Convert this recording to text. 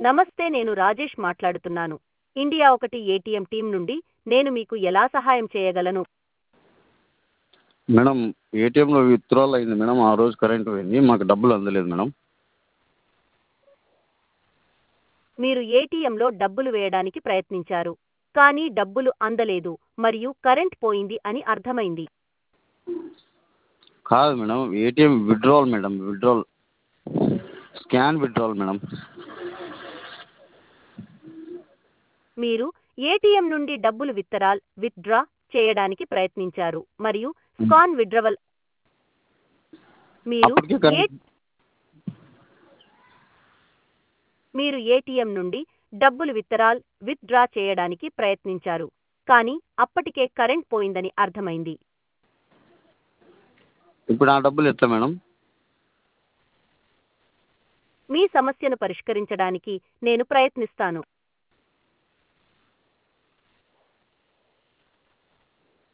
నమస్తే నేను రాజేష్ మాట్లాడుతున్నాను ఇండియా ఒకటి ఏటీఎం టీం నుండి నేను మీకు ఎలా సహాయం చేయగలను మేడం ఏటీఎంలో విత్డ్రాల్ అయింది మేడం ఆ రోజు కరెంట్ పోయింది మాకు డబ్బులు అందలేదు మేడం మీరు ఏటీఎంలో డబ్బులు వేయడానికి ప్రయత్నించారు కానీ డబ్బులు అందలేదు మరియు కరెంట్ పోయింది అని అర్థమైంది కాదు madam ATM withdrawal madam withdrawal scan withdrawal madam మీరు ఏటీఎం నుండి డబ్బులు విత్తరాల్ విత్డ్రా చేయడానికి ప్రయత్నించారు మరియు స్కాన్ విడ్రవల్ మీరు అప్పటికే ఏ కరెంట్ మీరు ఏటీఎం నుండి డబ్బులు విత్తరాల్ విత్డ్రా చేయడానికి ప్రయత్నించారు కానీ అప్పటికే కరెంట్ పోయిందని అర్థమైంది ఇప్పుడు ఆ డబ్బులు ఎట్లా మేడం మీ సమస్యను పరిష్కరించడానికి నేను ప్రయత్నిస్తాను